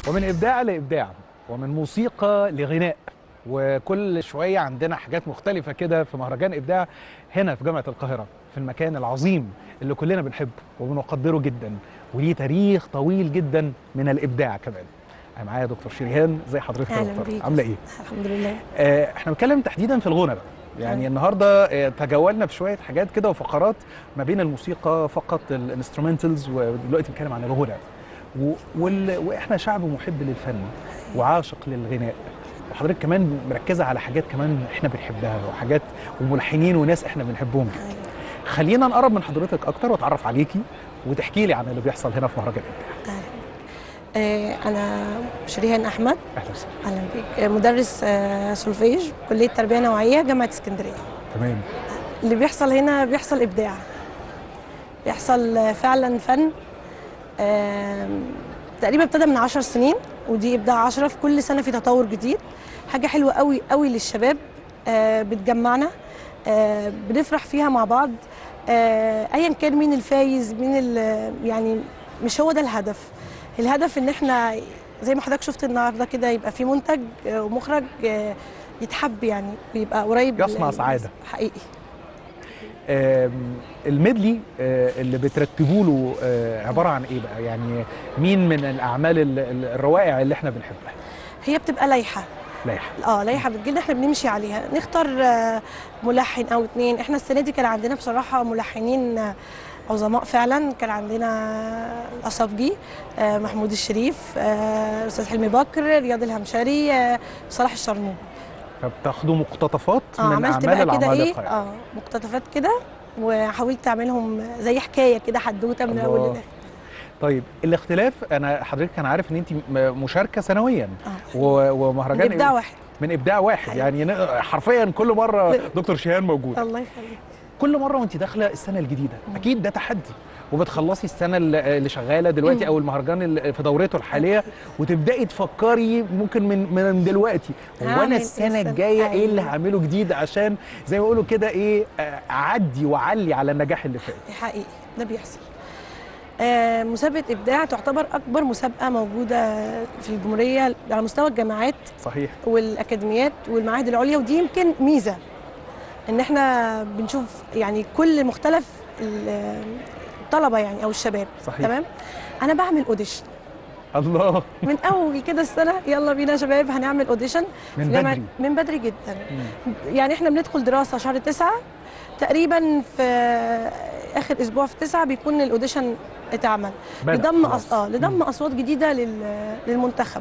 ومن ابداع لابداع ومن موسيقى لغناء وكل شويه عندنا حاجات مختلفه كده في مهرجان ابداع هنا في جامعه القاهره في المكان العظيم اللي كلنا بنحبه وبنقدره جدا وليه تاريخ طويل جدا من الابداع كمان انا معايا دكتور شريهان زي حضرتك يا اهلا دكتور بيك عامله ايه الحمد لله آه، احنا بنتكلم تحديدا في الغنى بقى يعني أيوة. النهارده آه، تجولنا بشويه حاجات كده وفقرات ما بين الموسيقى فقط الانسترومنتالز ودلوقتي بنتكلم عن الغنى و... وال... واحنا شعب محب للفن وعاشق للغناء وحضرتك كمان مركزه على حاجات كمان احنا بنحبها وحاجات وملحنين وناس احنا بنحبهم جدا أيوة. خلينا نقرب من حضرتك اكتر واتعرف عليكي وتحكي لي عن اللي بيحصل هنا في مهرجان الابداع أهلا. آه، انا شريهان احمد اهلا وسهلا اهلا بيك آه، مدرس آه، سولفيج كليه تربيه نوعيه جامعه اسكندريه تمام اللي بيحصل هنا بيحصل ابداع بيحصل آه، فعلا فن آم، تقريبا ابتدى من عشر سنين ودي ابداع عشرة في كل سنه في تطور جديد حاجه حلوه قوي قوي للشباب آه، بتجمعنا آه، بنفرح فيها مع بعض آه، ايا كان مين الفايز مين ال- يعني مش هو ده الهدف الهدف ان احنا زي ما حضرتك شفت النهارده كده يبقى في منتج آه، ومخرج آه، يتحب يعني ويبقى قريب يصنع لل- سعادة. حقيقي آم، الميدلي آه، اللي بترتبوا له آه، عباره عن ايه بقى يعني مين من الاعمال ال- ال- الروائع اللي احنا بنحبها هي بتبقى لايحه لايحه اه لايحه بتجيلنا احنا بنمشي عليها نختار آه، ملحن او اتنين احنا السنه دي كان عندنا بصراحه ملحنين آه، عظماء فعلا كان عندنا الاصابجي آه، محمود الشريف آه، استاذ حلمي بكر رياض الهمشري آه، صلاح الشرنوبي فبتاخدوا مقتطفات اه من عملت اعمال بقى كده ايه العمالقه يعني. اه مقتطفات كده وحاولت اعملهم زي حكايه كده حدوته من الله. الاول للاخر طيب الاختلاف انا حضرتك كان عارف ان انت م- مشاركه سنويا اه و- ومهرجان من ابداع واحد من ابداع واحد أيوة. يعني ن- حرفيا كل مره دكتور شيهان موجود الله يخليك كل مره وانت داخله السنه الجديده اكيد ده تحدي وبتخلصي السنه اللي اللي شغاله دلوقتي مم. او المهرجان اللي في دورته الحاليه وتبداي تفكري ممكن من من دلوقتي هو هعمل انا إيه السنه السنة؟ الجايه ايه اللي أيوة. هعمله جديد عشان زي ما بيقولوا كده ايه آه، اعدي واعلي على النجاح اللي فات حقيقي ده بيحصل آه، مسابقة إبداع تعتبر أكبر مسابقة موجودة في الجمهورية على مستوى الجامعات صحيح والأكاديميات والمعاهد العليا ودي يمكن ميزة إن إحنا بنشوف يعني كل مختلف ال- الطلبة يعني أو الشباب صحيح تمام أنا بعمل أوديشن الله من أول كده السنة يلا بينا يا شباب هنعمل أوديشن من في جامعة- بدري من بدري جدا مم. يعني احنا بندخل دراسه شهر تسعة تقريبا في اخر اسبوع في تسعة بيكون الاوديشن اتعمل بدأ لضم خلاص. أص... اه لضم مم. اصوات جديده لل... للمنتخب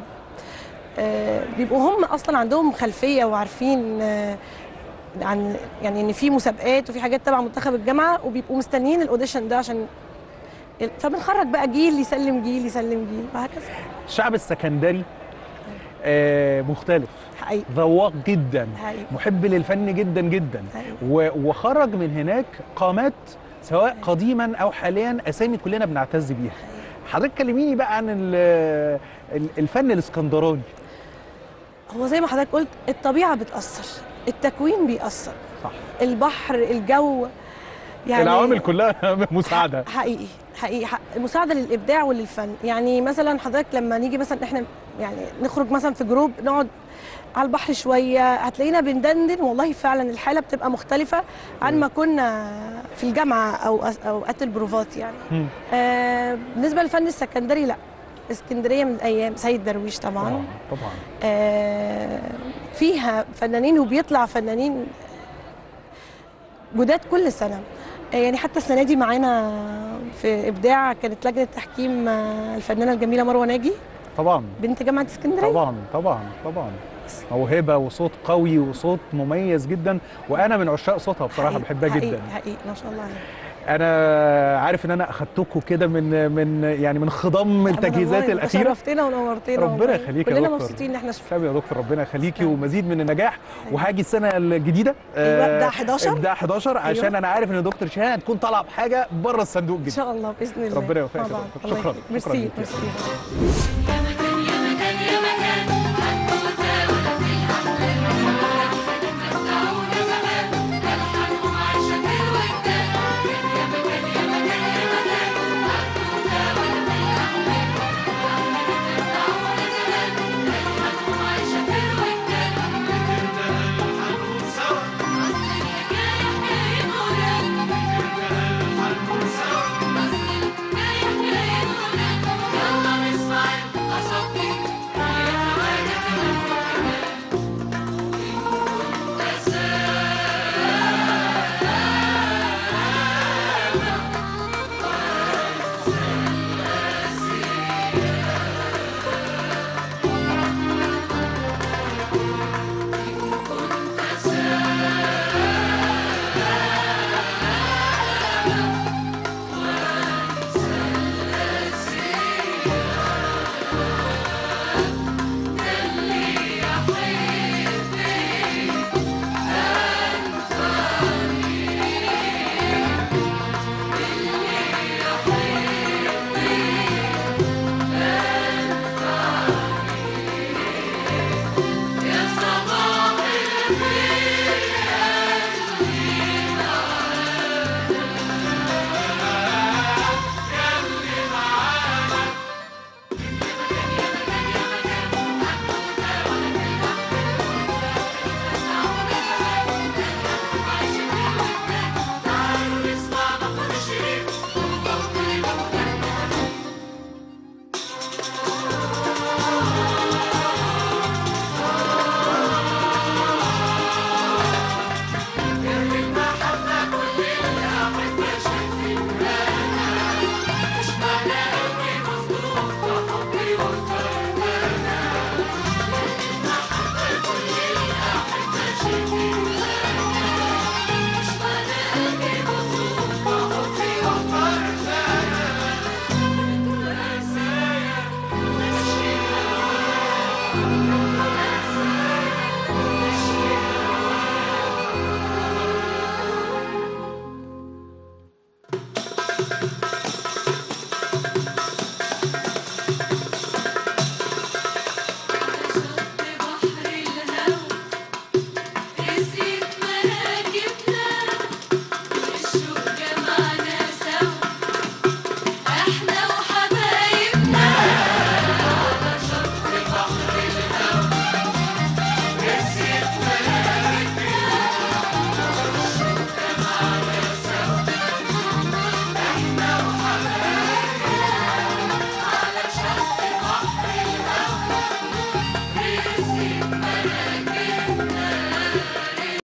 آه بيبقوا هم اصلا عندهم خلفيه وعارفين آه عن يعني ان في مسابقات وفي حاجات تبع منتخب الجامعه وبيبقوا مستنيين الاوديشن ده عشان ال- فبنخرج بقى جيل يسلم جيل يسلم جيل وهكذا الشعب السكندري آه مختلف حقيقي ذواق جدا حقيقي محب للفن جدا جدا حقيقي. و- وخرج من هناك قامات سواء قديما او حاليا اسامي كلنا بنعتز بيها حضرتك كلميني بقى عن ال- ال- الفن الاسكندراني هو زي ما حضرتك قلت الطبيعه بتاثر التكوين بيأثر صح البحر الجو يعني العوامل كلها مساعده حقيقي حقيقي حق المساعده للابداع وللفن يعني مثلا حضرتك لما نيجي مثلا احنا يعني نخرج مثلا في جروب نقعد على البحر شويه هتلاقينا بندندن والله فعلا الحاله بتبقى مختلفه عن ما كنا في الجامعه او أس- اوقات البروفات يعني مم. آه بالنسبه للفن السكندري لا اسكندريه من ايام سيد درويش طبعا آه، طبعا آه، فيها فنانين وبيطلع فنانين جداد كل سنه آه، يعني حتى السنه دي معانا في ابداع كانت لجنه تحكيم آه، الفنانه الجميله مروه ناجي طبعا بنت جامعه اسكندريه طبعا طبعا طبعا موهبه وصوت قوي وصوت مميز جدا وانا من عشاق صوتها بصراحه حقيقي- بحبها حقيقي- جدا حقيقي ما شاء الله عليها انا عارف ان انا اخدتكم كده من من يعني من خضم التجهيزات والله الاخيره شرفتنا ونورتنا ربنا والله. يخليك يا كلنا دكتور. مبسوطين ان احنا شفنا تسلمي يا دكتور ربنا يخليكي تسلم. ومزيد من النجاح وهاجي السنه الجديده أيوة، آه، إبداع 11. ابداع 11 عشان أيوة. انا عارف ان دكتور شهاب هتكون طالعه بحاجه بره الصندوق ان جدا شاء الله باذن الله ربنا يوفقك يا مع بعض. دكتور. الله شكراً. يخليك. شكراً ميرسي ليك يا ميرسي